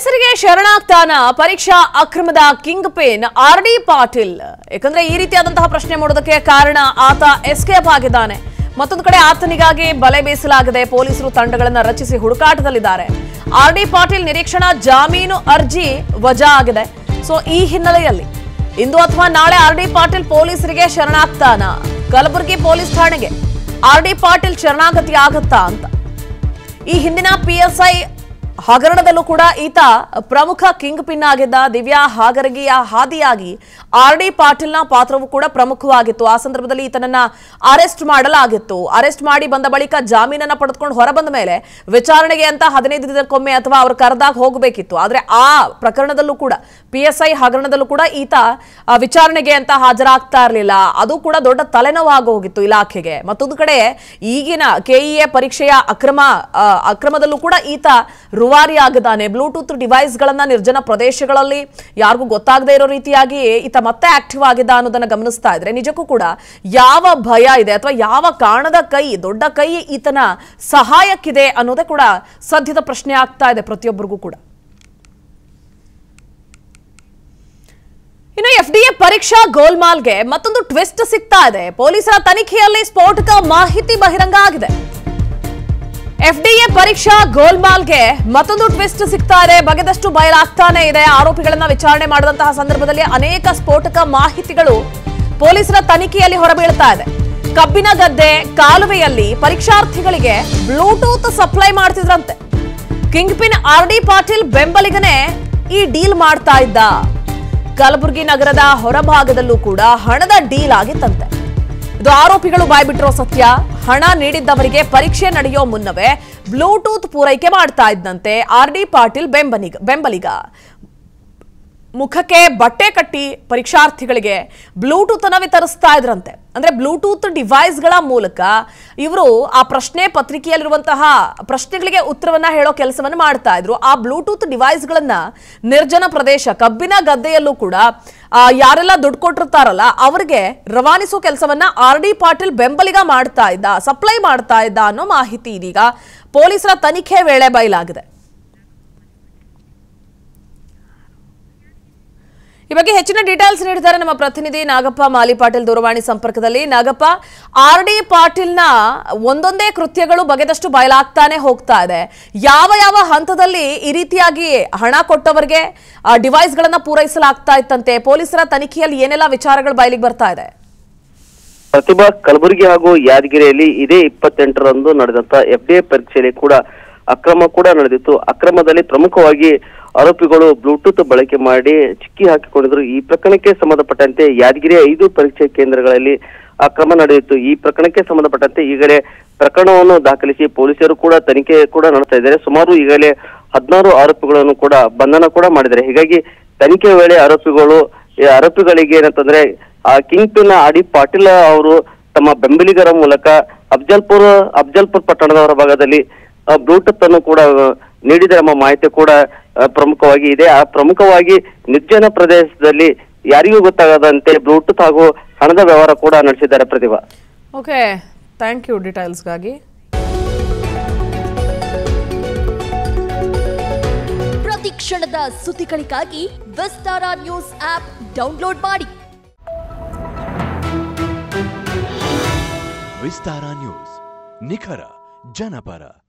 ಪೊಲೀಸರಿಗೆ ಶರಣಾಗ್ತಾನ ಪರೀಕ್ಷಾ ಅಕ್ರಮದ kingpin R D Patil ಯಾಕಂದ್ರೆ ಈ ರೀತಿಯಾದಂತಹ ಪ್ರಶ್ನೆ ಮಾಡೋದಕ್ಕೆ ಕಾರಣ ಆತ ಎಸ್ಕೇಪ್ ಆಗಿದ್ದಾನೆ ಮತ್ತೊಂದು ಕಡೆ ಆತನಿಗಾಗಿ ಬಲೆ ಬೀಸಲಾಗಿದೆ ಪೊಲೀಸರು ತಂಡಗಳನ್ನ ರಚಿಸಿ ಹುಡುಕಾಟದಲ್ಲಿದ್ದಾರೆ ಆರ್ ಡಿ ಪಾಟೀಲ್ ನಿರೀಕ್ಷಣಾ ಜಾಮೀನು ಅರ್ಜಿ ವಜಾ ಆಗಿದೆ ಸೊ ಈ ಹಿನ್ನೆಲೆಯಲ್ಲಿ ಇಂದು ಅಥವಾ ನಾಳೆ ಆರ್ ಡಿ ಪಾಟೀಲ್ ಪೊಲೀಸರಿಗೆ ಶರಣಾಗ್ತಾನ ಕಲಬುರಗಿ ಪೊಲೀಸ್ ಠಾಣೆಗೆ ಆರ್ ಡಿ ಪಾಟೀಲ್ ಶರಣಾಗತಿ ಆಗತ್ತಾ ಅಂತ ಈ ಹಿಂದಿನ ಪಿಎಸ್ಐ ಹಗರಣದಲ್ಲೂ ಕೂಡ ಈತ ಪ್ರಮುಖ ಕಿಂಗ್ ಪಿನ್ ಆಗಿದ್ದ ದಿವ್ಯಾ ಹಾಗರಗಿಯ ಹಾದಿಯಾಗಿ ಆರ್ ಡಿ ಪಾಟೀಲ್ನ ಪಾತ್ರವೂ ಕೂಡ ಪ್ರಮುಖವಾಗಿತ್ತು ಆ ಸಂದರ್ಭದಲ್ಲಿ ಈತನನ್ನ ಅರೆಸ್ಟ್ ಮಾಡಲಾಗಿತ್ತು ಅರೆಸ್ಟ್ ಮಾಡಿ ಬಂದ ಬಳಿಕ ಜಾಮೀನನ್ನ ಪಡೆದುಕೊಂಡು ಹೊರಬಂದ ಮೇಲೆ ವಿಚಾರಣೆಗೆ ಅಂತ ಹದಿನೈದು ದಿನಕ್ಕೊಮ್ಮೆ ಅಥವಾ ಅವರು ಕರೆದಾಗ ಹೋಗಬೇಕಿತ್ತು ಆದ್ರೆ ಆ ಪ್ರಕರಣದಲ್ಲೂ ಕೂಡ ಪಿಎಸ್ಐ ಹಗರಣದಲ್ಲೂ ಕೂಡ ಈತ ಆ, ವಿಚಾರಣೆಗೆ ಅಂತ ಹಾಜರಾಗ್ತಾ ಇರಲಿಲ್ಲ ಅದು ಕೂಡ ದೊಡ್ಡ ತಲೆನೋವಾಗಿ ಹೋಗಿತ್ತು ಇಲಾಖೆಗೆ ಮತ್ತೊಂದು ಕಡೆ ಈಗಿನ ಕೆಇಎ ಪರೀಕ್ಷೆಯ ಅಕ್ರಮ ಆ, ಅಕ್ರಮದಲ್ಲೂ ಕೂಡ ಈತ ರುವಾರಿ ಆಗಿದ್ದಾನೆ ಬ್ಲೂಟೂತ್ ಡಿವೈಸ್ ಗಳನ್ನ ನಿರ್ಜನ ಪ್ರದೇಶಗಳಲ್ಲಿ ಯಾರಿಗೂ ಗೊತ್ತಾಗದೇ ಇರೋ ರೀತಿಯಾಗಿ ಈತ ಮತ್ತೆ ಆಕ್ಟಿವ್ ಆಗಿದ್ದ ಅನ್ನೋದನ್ನ ಗಮನಿಸ್ತಾ ಇದ್ರೆ ನಿಜಕ್ಕೂ ಕೂಡ ಯಾವ ಭಯ ಇದೆ ಅಥವಾ ಯಾವ ಕಾರಣದ ಕೈ ದೊಡ್ಡ ಕೈ ಈತನ ಸಹಾಯಕ್ಕಿದೆ ಅನ್ನೋದೇ ಕೂಡ ಸದ್ಯದ ಪ್ರಶ್ನೆ ಆಗ್ತಾ ಇದೆ ಪ್ರತಿಯೊಬ್ಬರಿಗೂ ಕೂಡ ಇನ್ನು ಎಫ್ ಡಿಎ ಪರೀಕ್ಷಾ ಗೋಲ್ಮಾಲ್ಗೆ ಮತ್ತೊಂದು ಟ್ವಿಸ್ಟ್ ಸಿಗ್ತಾ ಇದೆ ಪೊಲೀಸರ ತನಿಖೆಯಲ್ಲಿ ಸ್ಫೋಟಕ ಮಾಹಿತಿ ಬಹಿರಂಗ ಆಗಿದೆ ಎಫ್ಡಿಎ ಪರೀಕ್ಷಾ ಗೋಲ್ಮಾಲ್ಗೆ ಮತ್ತೊಂದು ಟ್ವಿಸ್ಟ್ ಸಿಗ್ತಾ ಇದೆ ಬಗೆದಷ್ಟು ಬಯಲಾಗ್ತಾನೆ ಇದೆ ಆರೋಪಿಗಳನ್ನ ವಿಚಾರಣೆ ಮಾಡಿದಂತಹ ಸಂದರ್ಭದಲ್ಲಿ ಅನೇಕ ಸ್ಫೋಟಕ ಮಾಹಿತಿಗಳು ಪೊಲೀಸರ ತನಿಖೆಯಲ್ಲಿ ಹೊರಬೀಳ್ತಾ ಇದೆ ಕಬ್ಬಿನ ಗದ್ದೆ ಕಾಲುವೆಯಲ್ಲಿ ಪರೀಕ್ಷಾರ್ಥಿಗಳಿಗೆ ಬ್ಲೂಟೂತ್ ಸಪ್ಲೈ ಮಾಡ್ತಿದ್ರಂತೆ kingpin R D Patil ಬೆಂಬಲಿಗನೇ ಈ ಡೀಲ್ ಮಾಡ್ತಾ ಇದ್ದ ಕಲಬುರಗಿ ನಗರದ ಹೊರಭಾಗದಲ್ಲೂ ಕೂಡ ಹಣದ ಡೀಲ್ ಆಗಿತ್ತಂತೆ ಇದು ಆರೋಪಿಗಳು ಬಾಯ್ಬಿಟ್ಟಿರೋ ಸತ್ಯ ಹಣ ನೀಡಿದ್ದವರಿಗೆ ಪರೀಕ್ಷೆ ನಡೆಯೋ ಮುನ್ನವೇ ಬ್ಲೂಟೂತ್ ಪೂರೈಕೆ ಮಾಡ್ತಾ ಇದ್ದಂತೆ ಆರ್ ಡಿ ಪಾಟೀಲ್ ಬೆಂಬಲಿಗ ಬೆಂಬಲಿಗ ಮುಖಕ್ಕೆ ಬಟ್ಟೆ ಕಟ್ಟಿ ಪರೀಕ್ಷಾರ್ಥಿಗಳಿಗೆ ಬ್ಲೂಟೂತ್ ಅನ್ನ ವಿತರಿಸ್ತಾ ಇದ್ರಂತೆ ಅಂದ್ರೆ ಬ್ಲೂಟೂತ್ ಡಿವೈಸ್ಗಳ ಮೂಲಕ ಇವರು ಆ ಪ್ರಶ್ನೆ ಪತ್ರಿಕೆಯಲ್ಲಿರುವಂತಹ ಪ್ರಶ್ನೆಗಳಿಗೆ ಉತ್ತರವನ್ನ ಹೇಳೋ ಕೆಲಸವನ್ನ ಮಾಡ್ತಾ ಇದ್ರು ಆ ಬ್ಲೂಟೂತ್ ಡಿವೈಸ್ಗಳನ್ನ ನಿರ್ಜನ ಪ್ರದೇಶ ಕಬ್ಬಿನ ಗದ್ದೆಯಲ್ಲೂ ಕೂಡ ಆ, ಯಾರೆಲ್ಲ ದುಡ್ಡು ಕೊಟ್ಟಿರ್ತಾರಲ್ಲ ಅವರಿಗೆ ರವಾನಿಸೋ ಕೆಲಸವನ್ನ ಆರ್ ಡಿ ಪಾಟೀಲ್ ಬೆಂಬಲಿಗ ಮಾಡ್ತಾ ಇದ್ದ ಸಪ್ಲೈ ಮಾಡ್ತಾ ಇದ್ದ ಅನ್ನೋ ಮಾಹಿತಿ ಇದೀಗ ಪೊಲೀಸರ ತನಿಖೆ ವೇಳೆ ಬಯಲಾಗಿದೆ ಈ ಬಗ್ಗೆ ಹೆಚ್ಚಿನ ಡೀಟೇಲ್ಸ್ ನೀಡಿದ್ದಾರೆ ನಮ್ಮ ಪ್ರತಿನಿಧಿ ನಾಗಪ್ಪ ಮಾಲಿ ಪಾಟೀಲ್ ದೂರವಾಣಿ ಸಂಪರ್ಕದಲ್ಲಿ ನಾಗಪ್ಪ ಆರ್ ಡಿ ಪಾಟೀಲ್ನ ಒಂದೊಂದೇ ಕೃತ್ಯಗಳು ಬಗೆದಷ್ಟು ಬಯಲಾಗ್ತಾನೆ ಹೋಗ್ತಾ ಇದೆ ಯಾವ ಯಾವ ಹಂತದಲ್ಲಿ ಈ ರೀತಿಯಾಗಿ ಹಣ ಕೊಟ್ಟವರಿಗೆ ಡಿವೈಸ್ಗಳನ್ನ ಪೂರೈಸಲಾಗ್ತಾ ಇತ್ತಂತೆ ಪೊಲೀಸರ ತನಿಖೆಯಲ್ಲಿ ಏನೆಲ್ಲ ವಿಚಾರಗಳು ಬಯಲಿಗೆ ಬರ್ತಾ ಇದೆ ಪ್ರತಿಭಾ ಕಲಬುರಗಿ ಹಾಗೂ ಯಾದಗಿರಿಯಲ್ಲಿ ಇದೇ ಇಪ್ಪತ್ತೆಂಟರಂದು ನಡೆದಂತ ಎಫ್ಡಿಎ ಪರೀಕ್ಷೆಯಲ್ಲಿ ಕೂಡ ಅಕ್ರಮ ಕೂಡ ನಡೆದಿತ್ತು ಅಕ್ರಮದಲ್ಲಿ ಪ್ರಮುಖವಾಗಿ ಆರೋಪಿಗಳು ಬ್ಲೂಟೂತ್ ಬಳಕೆ ಮಾಡಿ ಚಿಕ್ಕಿ ಹಾಕಿಕೊಂಡಿದ್ರು ಈ ಪ್ರಕರಣಕ್ಕೆ ಸಂಬಂಧಪಟ್ಟಂತೆ ಯಾದಗಿರಿ ಐದು ಪರೀಕ್ಷೆ ಕೇಂದ್ರಗಳಲ್ಲಿ ಅಕ್ರಮ ನಡೆದಿತ್ತು ಈ ಪ್ರಕರಣಕ್ಕೆ ಸಂಬಂಧಪಟ್ಟಂತೆ ಈಗಲೇ ಪ್ರಕರಣವನ್ನು ದಾಖಲಿಸಿ ಪೊಲೀಸರು ಕೂಡ ತನಿಖೆ ಕೂಡ ನಡೆಸ್ತಾ ಇದ್ದಾರೆ ಸುಮಾರು ಈಗಲೇ ಹದಿನಾರು ಆರೋಪಿಗಳನ್ನು ಕೂಡ ಬಂಧನ ಕೂಡ ಮಾಡಿದ್ದಾರೆ ಹೀಗಾಗಿ ತನಿಖೆ ವೇಳೆ ಆರೋಪಿಗಳು ಈ ಆರೋಪಿಗಳಿಗೆ ಏನಂತಂದ್ರೆ ಆ ಕಿಂಗ್ ಪಿನ್ ಆಡಿ ಪಾಟೀಲ್ ಅವರು ತಮ್ಮ ಬೆಂಬಲಿಗರ ಮೂಲಕ ಅಫ್ಜಲ್ಪುರ್ ಅಫ್ಜಲ್ಪುರ್ ಪಟ್ಟಣದ ಹೊರಭಾಗದಲ್ಲಿ ಆ, ಬ್ಲೂಟೂತ್ ಅನ್ನು ಕೂಡ ಆ, ನೀಡಿದ ಎಂಬ ಮಾಹಿತಿ ಕೂಡ ಆ, ಪ್ರಮುಖವಾಗಿ ಇದೆ ಆ ಪ್ರಮುಖವಾಗಿ ನಿರ್ಜನ ಪ್ರದೇಶದಲ್ಲಿ ಯಾರಿಗೂ ಗೊತ್ತಾಗದಂತೆ ಬ್ಲೂಟೂತ್ ಹಾಗೂ ಹಣದ ವ್ಯವಹಾರ ಕೂಡ ನಡೆಸಿದ್ದಾರೆ ಪ್ರತಿಭಾ ಓಕೆ ಥ್ಯಾಂಕ್ ಯು ಡೀಟೇಲ್ಸ್ಗಾಗಿ ಪ್ರತಿ ಕ್ಷಣದ ಸುದ್ದಿಗಳಿಗಾಗಿ ವಿಸ್ತಾರ ನ್ಯೂಸ್ ಆಪ್ ಡೌನ್ಲೋಡ್ ಮಾಡಿ ವಿಸ್ತಾರ ನ್ಯೂಸ್ ನಿಖರ ಜನಪರ